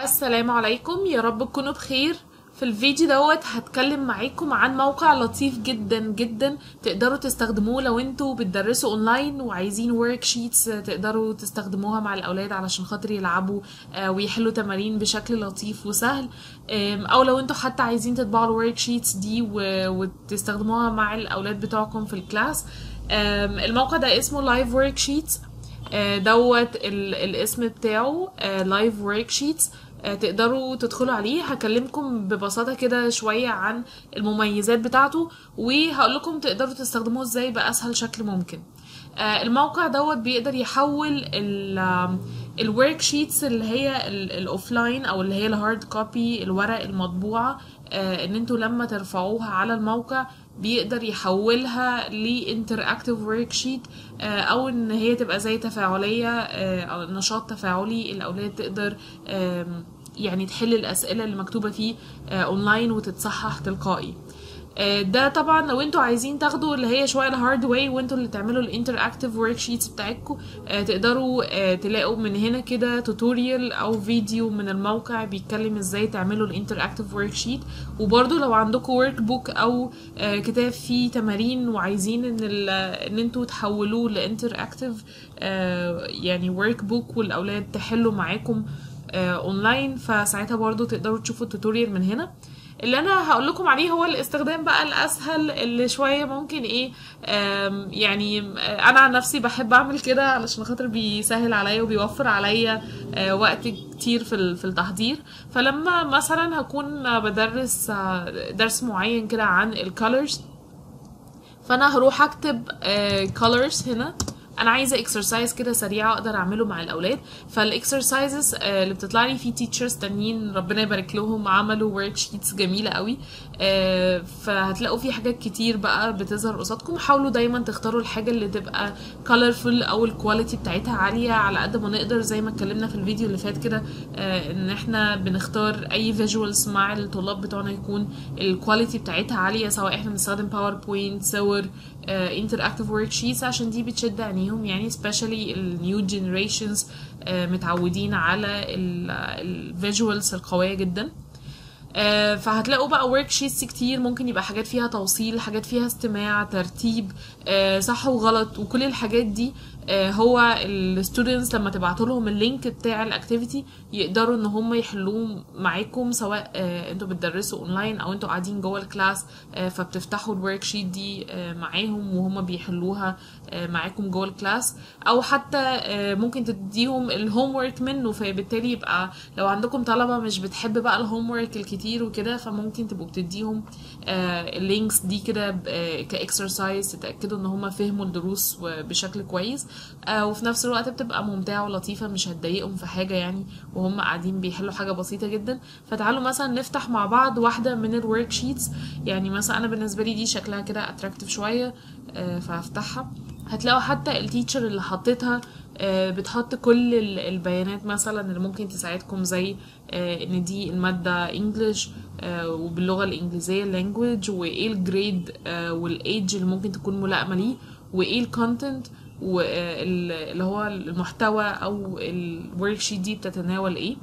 السلام عليكم يا رب تكونوا بخير في الفيديو دوت هتكلم معاكم عن موقع لطيف جدا جدا تقدروا تستخدموه لو انتوا بتدرسوا اونلاين وعايزين ورك شيتس تقدروا تستخدموها مع الاولاد علشان خاطر يلعبوا آه، ويحلوا تمارين بشكل لطيف وسهل آم، او لو انتوا حتى عايزين تطبعوا الورك شيتس دي و- وتستخدموها مع الاولاد بتوعكم في الكلاس آم، الموقع ده اسمه لايف ورك شيتس دوت ال- الاسم بتاعه لايف ورك شيتس تقدروا تدخلوا عليه هكلمكم ببساطة كده شوية عن المميزات بتاعته وهقول لكم تقدروا تستخدموه ازاي بأسهل شكل ممكن آه، الموقع دوت بيقدر يحول الورك شيتس اللي هي الاوفلاين او اللي هي الهارد كوبي الورق المطبوعه آه، ان انتوا لما ترفعوها على الموقع بيقدر يحولها لانتراكتيف ورك شيت او ان هي تبقى زي تفاعليه آه، او نشاط تفاعلي الاولاد تقدر آم، يعني تحل الاسئله اللي مكتوبه فيه آه، اونلاين وتتصحح تلقائي آه، ده طبعا لو انتوا عايزين تاخدوا اللي هي شويه الهارد واي وانتوا اللي تعملوا الانتراكتيف ورك شيتس بتاعتكم تقدروا آه، تلاقوا من هنا كده توتوريال او فيديو من الموقع بيتكلم ازاي تعملوا الانتراكتيف ورك شيت وبرده لو عندكم ورك بوك او آه، كتاب فيه تمارين وعايزين ان ال- ان انتوا تحولوه لانتراكتيف يعني ورك بوك والاولاد تحلوا معاكم آه، اونلاين فساعتها برضو تقدروا تشوفوا التوتوريال من هنا اللي انا هقول لكم عليه هو الاستخدام بقى الاسهل اللي شويه ممكن ايه آم، يعني آه، انا عن نفسي بحب اعمل كده علشان خاطر بيسهل عليا وبيوفر عليا آه، وقت كتير في ال- في التحضير فلما مثلا هكون آه، بدرس آه، درس معين كده عن الكالرز فانا هروح اكتب colors هنا انا عايزه اكسرسايز كده سريع اقدر اعمله مع الاولاد فالاكسرسايزز اللي بتطلع لي في تيتشرز تانيين ربنا يبارك لهم عملوا ورك شيتس جميله قوي آه، فهتلاقوا في حاجات كتير بقى بتظهر قصادكم حاولوا دايما تختاروا الحاجه اللي تبقى colorful او الكواليتي بتاعتها عاليه على قد ما نقدر زي ما اتكلمنا في الفيديو اللي فات كده آه، ان احنا بنختار اي فيجوالز مع الطلاب بتوعنا يكون الكواليتي بتاعتها عاليه سواء احنا بنستخدم باوربوينت صور انتراكتيف ورك شيتس عشان دي بتشد عينيهم يعني especially النيو جنريشنز متعودين على الفيجوالز القويه جدا آه، فهتلاقوا بقى ورك شيتس كتير ممكن يبقى حاجات فيها توصيل حاجات فيها استماع ترتيب آه، صح وغلط وكل الحاجات دي آه، هو الستودنتس لما تبعتوا لهم اللينك بتاع الاكتيفيتي يقدروا ان هم يحلوه معاكم سواء آه، انتوا بتدرسوا اونلاين او انتوا قاعدين جوه الكلاس آه، فبتفتحوا الورك شيت دي آه، معاهم وهم بيحلوها آه، معاكم جوه الكلاس او حتى آه، ممكن تديهم الهوم ورك منه فبالتالي يبقى لو عندكم طلبه مش بتحب بقى الهوم ورك الكتير وكده فممكن تبقوا بتديهم آه، اللينكس دي كده كاكسرسايز تتاكدوا ان هم فهموا الدروس و- بشكل كويس آه، وفي نفس الوقت بتبقى ممتعه ولطيفه مش هتضايقهم في حاجه يعني وهم قاعدين بيحلوا حاجه بسيطه جدا فتعالوا مثلا نفتح مع بعض واحده من الورك شيتس يعني مثلا انا بالنسبه لي دي شكلها كده اتراكتيف شويه آه، فهفتحها هتلاقوا حتى التيتشر اللي حطيتها آه، بتحط كل ال- البيانات مثلا اللي ممكن تساعدكم زي آه، ان دي المادة انجلش وباللغة الانجليزية language وايه الجريد والايدج اللي ممكن تكون ملائمة ليه وايه الكونتنت واللي هو المحتوى او الورك شيت دي بتتناول ايه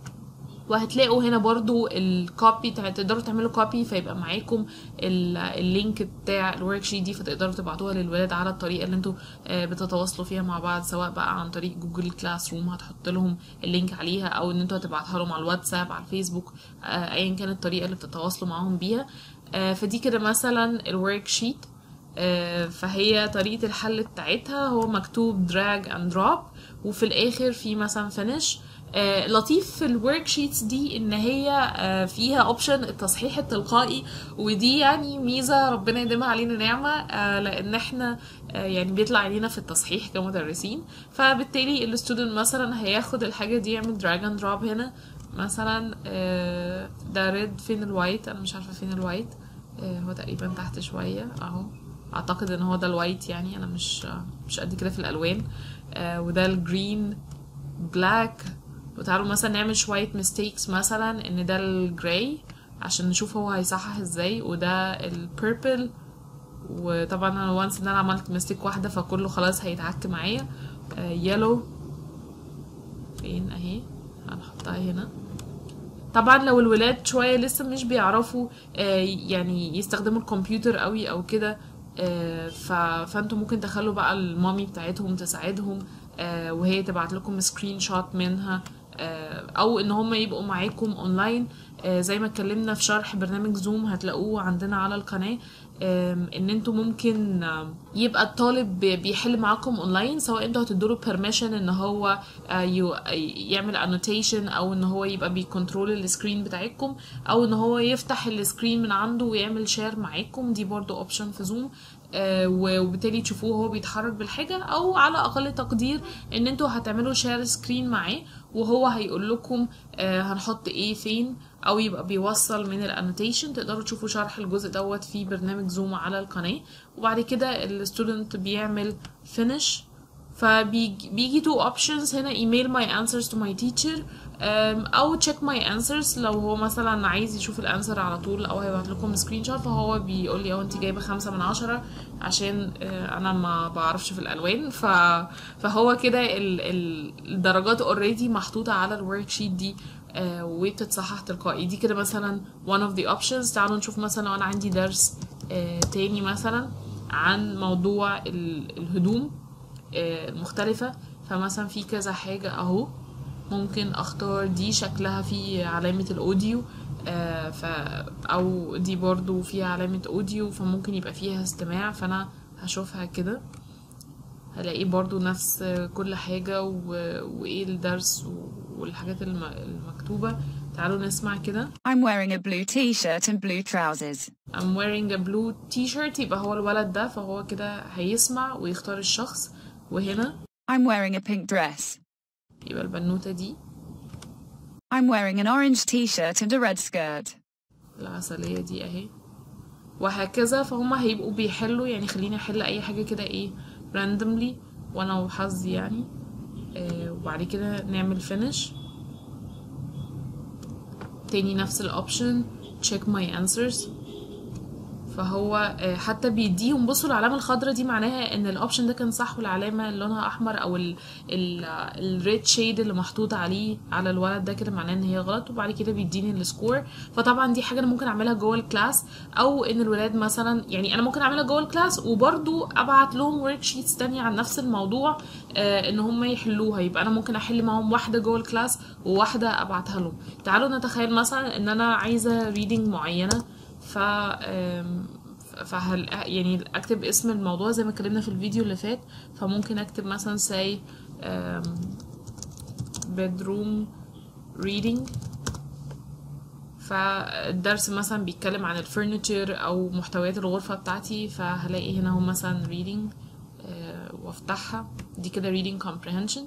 وهتلاقوا هنا برضو الكوبي تقدروا تعملوا كوبي فيبقى معاكم ال- اللينك بتاع الورك شيت دي فتقدروا تبعتوها للولاد على الطريقه اللي انتوا آه، بتتواصلوا فيها مع بعض سواء بقى عن طريق جوجل كلاس روم هتحط لهم اللينك عليها او ان انتوا هتبعتها لهم على الواتساب على الفيسبوك آه، ايا كانت الطريقه اللي بتتواصلوا معاهم بيها آه، فدي كده مثلا الورك شيت آه، فهي طريقة الحل بتاعتها هو مكتوب drag and drop وفي الآخر في مثلا finish آه، لطيف في الورك شيتس دي ان هي آه، فيها اوبشن التصحيح التلقائي ودي يعني ميزه ربنا يديمها علينا نعمه آه، لان احنا آه، يعني بيطلع علينا في التصحيح كمدرسين فبالتالي الستودنت مثلا هياخد الحاجه دي يعمل دراج اند دروب هنا مثلا آه، ده ريد فين الوايت انا مش عارفه فين الوايت آه، هو تقريبا تحت شويه اهو اعتقد ان هو ده الوايت يعني انا مش مش قد كده في الالوان آه، وده الجرين بلاك وتعالوا مثلا نعمل شوية mistakes مثلا ان ده الجراي عشان نشوف هو هيصحح ازاي وده البيربل وطبعا انا وانس ان انا عملت ميستيك واحدة فكله خلاص هيتعك معايا يلو فين اهي هنحطها هنا طبعا لو الولاد شويه لسه مش بيعرفوا آه، يعني يستخدموا الكمبيوتر قوي او كده آه، ف... فانتوا ممكن تخلوا بقى المامي بتاعتهم تساعدهم آه، وهي تبعت لكم سكرين شوت منها آه، او ان هم يبقوا معاكم اونلاين آه، زي ما اتكلمنا في شرح برنامج زوم هتلاقوه عندنا على القناه آم، ان انتوا ممكن آم، يبقى الطالب بي- بيحل معاكم اونلاين سواء انتوا هتدوله بيرميشن ان هو آه، يو- يعمل انوتيشن او ان هو يبقى بيكنترول السكرين بتاعتكم او ان هو يفتح السكرين من عنده ويعمل شير معاكم دي برضو اوبشن في زوم آه، وبالتالي تشوفوه هو بيتحرك بالحاجه او على اقل تقدير ان انتوا هتعملوا شير سكرين معاه وهو هيقول لكم آه، هنحط ايه فين او يبقى بيوصل من الانوتيشن تقدروا تشوفوا شرح الجزء دوت في برنامج زوم على القناه وبعد كده الستودنت بيعمل finish فبيجي بيجي تو اوبشنز هنا ايميل ماي انسرز تو ماي تيتشر او تشيك ماي انسرز لو هو مثلا عايز يشوف الانسر على طول او هيبعت لكم سكرين شوت فهو بيقول لي اه انت جايبه خمسة من عشرة عشان آه، انا ما بعرفش في الالوان ف... فهو كده ال... ال... الدرجات اوريدي محطوطه على الورك شيت دي آه، وبتتصحح تلقائي دي كده مثلا one of the options تعالوا نشوف مثلا لو انا عندي درس آه، تاني مثلا عن موضوع ال- الهدوم آه، المختلفة فمثلا في كذا حاجة اهو ممكن اختار دي شكلها في علامة الاوديو آه، ف او دي برضو فيها علامة اوديو فممكن يبقى فيها استماع فانا هشوفها كده هلاقي برضو نفس كل حاجة و... وايه الدرس والحاجات الم... المكتوبة تعالوا نسمع كده I'm wearing a blue t-shirt and blue trousers. I'm wearing a blue t-shirt يبقى هو الولد ده فهو كده هيسمع ويختار الشخص وهنا I'm wearing a pink dress. يبقى البنوتة دي I'm wearing an orange t-shirt and a red skirt. العسلية دي اهي وهكذا فهم هيبقوا بيحلوا يعني خليني احل اي حاجة كده ايه randomly وانا وحظي يعني آه وبعد كده نعمل finish تاني نفس الاوبشن check my answers فهو آه، حتى بيديهم بصوا العلامه الخضراء دي معناها ان الاوبشن ده كان صح والعلامه اللي لونها احمر او الريد شيد اللي محطوط عليه على الولد ده كده معناه ان هي غلط وبعد كده بيديني السكور فطبعا دي حاجه انا ممكن اعملها جوه الكلاس او ان الولاد مثلا يعني انا ممكن اعملها جوه الكلاس وبرده ابعت لهم ورك شيتس تانية عن نفس الموضوع آه ان هم يحلوها يبقى انا ممكن احل معاهم واحده جوه الكلاس وواحده ابعتها لهم تعالوا نتخيل مثلا ان انا عايزه ريدنج معينه ف آم، فهل يعني اكتب اسم الموضوع زي ما اتكلمنا في الفيديو اللي فات فممكن اكتب مثلا say um, bedroom reading فالدرس مثلا بيتكلم عن الفurniture او محتويات الغرفة بتاعتي فهلاقي هنا هو مثلا reading آه، وافتحها دي كده reading comprehension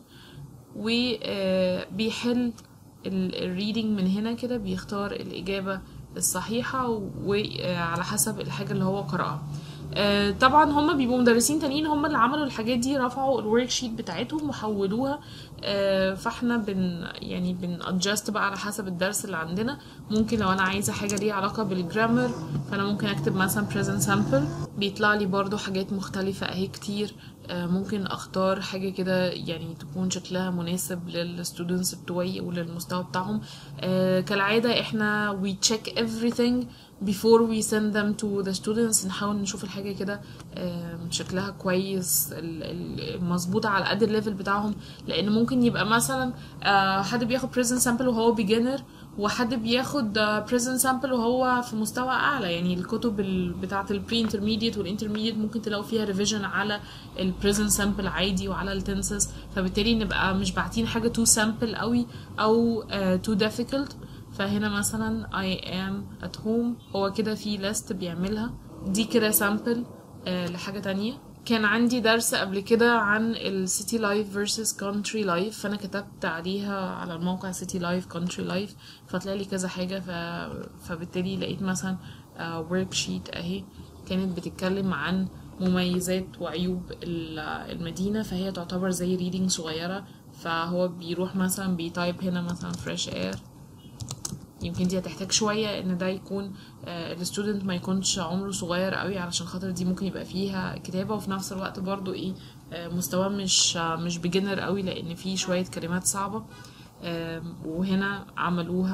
وبيحل الريدنج من هنا كده بيختار الإجابة الصحيحة وعلى حسب الحاجة اللي هو قرأها آه، طبعا هم بيبقوا مدرسين تانيين هم اللي عملوا الحاجات دي رفعوا الورك شيت بتاعتهم وحولوها آه، فاحنا بن يعني بن adjust بقى على حسب الدرس اللي عندنا ممكن لو انا عايزه حاجه ليها علاقه بالجرامر فانا ممكن اكتب مثلا present sample بيطلع لي برضو حاجات مختلفه اهي كتير آه، ممكن اختار حاجه كده يعني تكون شكلها مناسب للستودنتس بتوعي وللمستوى بتاعهم آه، كالعاده احنا we check everything before we send them to the students نحاول نشوف الحاجة كده آم، شكلها كويس ال- ال- مظبوطة على قد الليفل بتاعهم لأن ممكن يبقى مثلا آه، حد بياخد present sample وهو beginner وحد بياخد آه، present sample وهو في مستوى أعلى يعني الكتب ال- بتاعة ال pre intermediate وال intermediate ممكن تلاقوا فيها revision على ال present sample عادي وعلى ال tenses فبالتالي نبقى مش باعتين حاجة too sample قوي أو آه، too difficult فهنا مثلا I am at home هو كده في list بيعملها دي كده sample آه لحاجة تانية كان عندي درس قبل كده عن ال city life versus country life فأنا كتبت عليها على الموقع city life country life فطلع لي كذا حاجة ف... فبالتالي لقيت مثلا آه worksheet أهي كانت بتتكلم عن مميزات وعيوب ال- المدينة فهي تعتبر زي reading صغيرة فهو بيروح مثلا بيتايب هنا مثلا fresh air يمكن دي هتحتاج شوية ان ده يكون الستودنت ما يكونش عمره صغير قوي علشان خاطر دي ممكن يبقى فيها كتابة وفي نفس الوقت برضو ايه آه، مستواه مش آه، مش بيجنر قوي لان فيه شوية كلمات صعبة آم، وهنا عملوها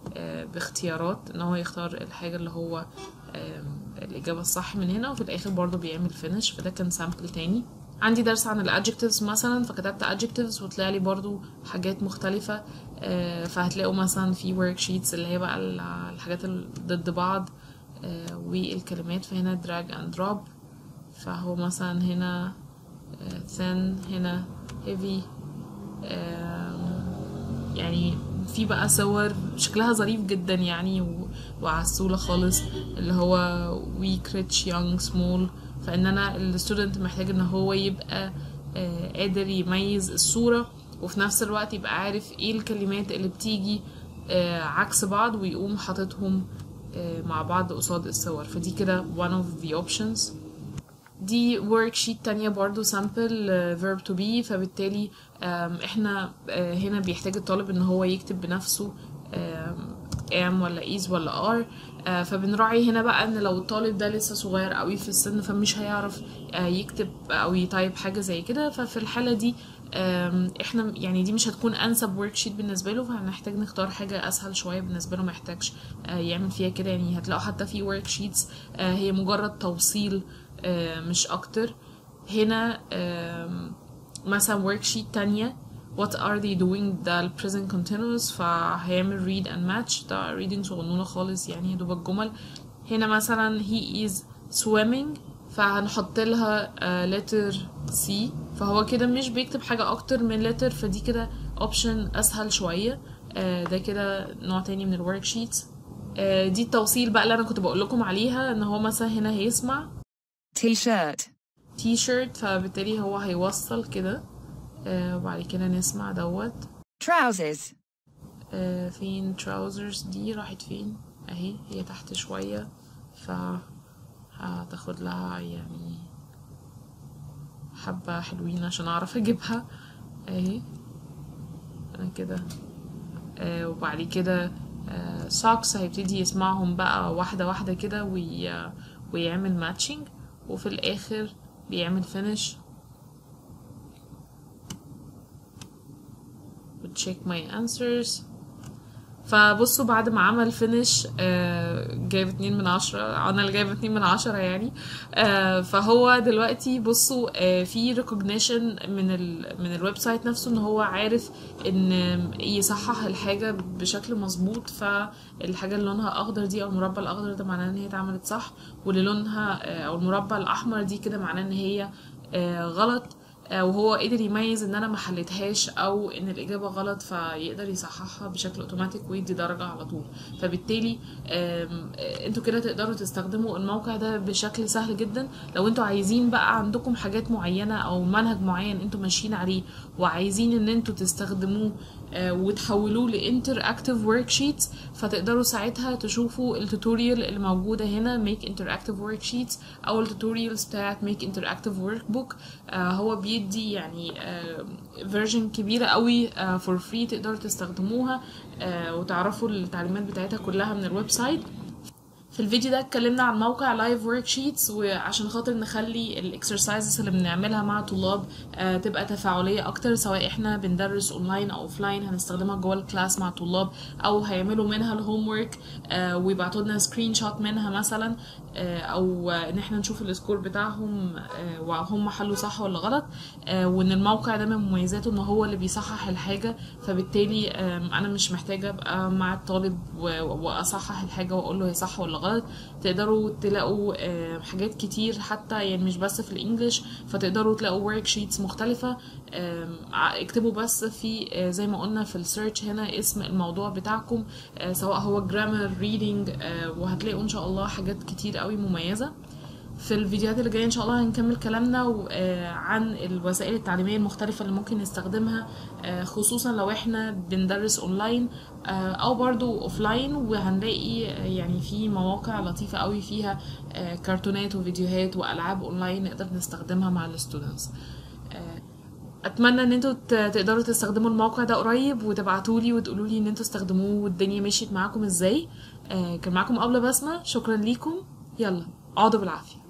آه، باختيارات ان هو يختار الحاجة اللي هو آم، الإجابة الصح من هنا وفي الآخر برضو بيعمل فينش فده كان سامبل تاني عندي درس عن الادجectives مثلا فكتبت adjectives وطلع لي برضو حاجات مختلفة آه، فهتلاقوا مثلا في worksheets اللي هي بقى ال- الحاجات اللي ضد بعض آه، والكلمات فهنا drag and drop فهو مثلا هنا آه، thin هنا heavy آم، يعني في بقى صور شكلها ظريف جدا يعني و- وعسولة خالص اللي هو weak rich young small فان انا الستودنت محتاج ان هو يبقى آه، قادر يميز الصورة وفي نفس الوقت يبقى عارف ايه الكلمات اللي بتيجي آه، عكس بعض ويقوم حاططهم آه، مع بعض قصاد الصور فدي كده one of the options دي work sheet تانية برضو sample آه، verb to be فبالتالي آم، احنا آه، هنا بيحتاج الطالب ان هو يكتب بنفسه آم، am ولا is ولا are آه، فبنراعي هنا بقى ان لو الطالب ده لسه صغير قوي في السن فمش هيعرف آه، يكتب او يتايب حاجة زي كده ففي الحالة دي آم، احنا يعني دي مش هتكون انسب ورك شيت بالنسبه له فهنحتاج نختار حاجه اسهل شويه بالنسبه له ما يحتاجش آه، يعمل فيها كده يعني هتلاقوا حتى في ورك شيتس هي مجرد توصيل آه، مش اكتر هنا آم، مثلا ورك شيت تانية what are they doing ده ال present continuous فهيعمل read and match ده reading صغنونة خالص يعني يا دوب الجمل هنا مثلا he is swimming فهنحط لها آه، letter C فهو كده مش بيكتب حاجة أكتر من letter فدي كده option أسهل شوية آه، ده كده نوع تاني من الورك شيتس دي التوصيل بقى اللي أنا كنت بقول لكم عليها إن هو مثلا هنا هيسمع T-shirt. تي شيرت فبالتالي هو هيوصل كده آه، وبعد كده نسمع دوت Trousers. آه، فين trousers دي راحت فين اهي هي تحت شوية ف هتاخد لها يعني حبة حلوين عشان اعرف اجيبها اهي انا كده آه، وبعد كده سوكس هيبتدي يسمعهم بقى واحدة واحدة كده وي... ويعمل ماتشنج وفي الاخر بيعمل فينش check my answers فبصوا بعد ما عمل فينش جايب اتنين من عشرة انا اللي جايبه اتنين من عشرة يعني آه، فهو دلوقتي بصوا آه، في recognition من ال من الويب سايت نفسه ان هو عارف ان يصحح الحاجة بشكل مظبوط فالحاجة اللي لونها اخضر دي او المربع الاخضر ده معناه ان هي اتعملت صح واللي لونها آه، او المربع الاحمر دي كده معناه ان هي آه، غلط آه، وهو قدر يميز ان انا ما حليتهاش او ان الاجابه غلط فيقدر يصححها بشكل اوتوماتيك ويدي درجه على طول فبالتالي آم، آه، انتوا كده تقدروا تستخدموا الموقع ده بشكل سهل جدا لو انتوا عايزين بقى عندكم حاجات معينه او منهج معين انتوا ماشيين عليه وعايزين ان انتوا تستخدموه آه، وتحولوه لانتر اكتيف ورك شيتس فتقدروا ساعتها تشوفوا التوتوريال اللي موجوده هنا ميك انتراكتيف ورك شيتس او التوتوريالز بتاعت ميك انتراكتيف ورك بوك هو بيدي يعني فيرجن كبيره قوي فور فري تقدروا تستخدموها آه، وتعرفوا التعليمات بتاعتها كلها من الويب سايت في الفيديو ده اتكلمنا عن موقع لايف ورك شيتس وعشان خاطر نخلي الاكسرسايزز اللي بنعملها مع طلاب آه، تبقى تفاعليه اكتر سواء احنا بندرس اونلاين او اوفلاين هنستخدمها جوه الكلاس مع طلاب او هيعملوا منها الهوم ورك ويبعتوا لنا سكرين شوت منها مثلا آه، او آه، ان احنا نشوف السكور بتاعهم آه، وهم حلوا صح ولا غلط آه، وان الموقع ده من مميزاته ان هو اللي بيصحح الحاجه فبالتالي آم، انا مش محتاجه ابقى مع الطالب و- واصحح الحاجه واقول له هي صح ولا غلط تقدروا تلاقوا آه، حاجات كتير حتى يعني مش بس في الانجليش فتقدروا تلاقوا ورك شيتس مختلفه آم، ع- اكتبوا بس في آه، زي ما قلنا في السيرش هنا اسم الموضوع بتاعكم آه، سواء هو جرامر ريدنج وهتلاقوا ان شاء الله حاجات كتير قوي مميزه في الفيديوهات اللي جايه ان شاء الله هنكمل كلامنا و- آه، عن الوسائل التعليميه المختلفه اللي ممكن نستخدمها آه، خصوصا لو احنا بندرس اونلاين آه، او برضو اوفلاين وهنلاقي آه، يعني في مواقع لطيفه قوي فيها آه، كرتونات وفيديوهات والعاب اونلاين نقدر نستخدمها مع الستودنتس اتمنى ان انتوا ت- تقدروا تستخدموا الموقع ده قريب وتبعتوا لي وتقولوا لي ان انتوا استخدموه والدنيا مشيت معاكم ازاي آه، كان معاكم قبل بسمه شكرا ليكم يلا اقعدوا بالعافيه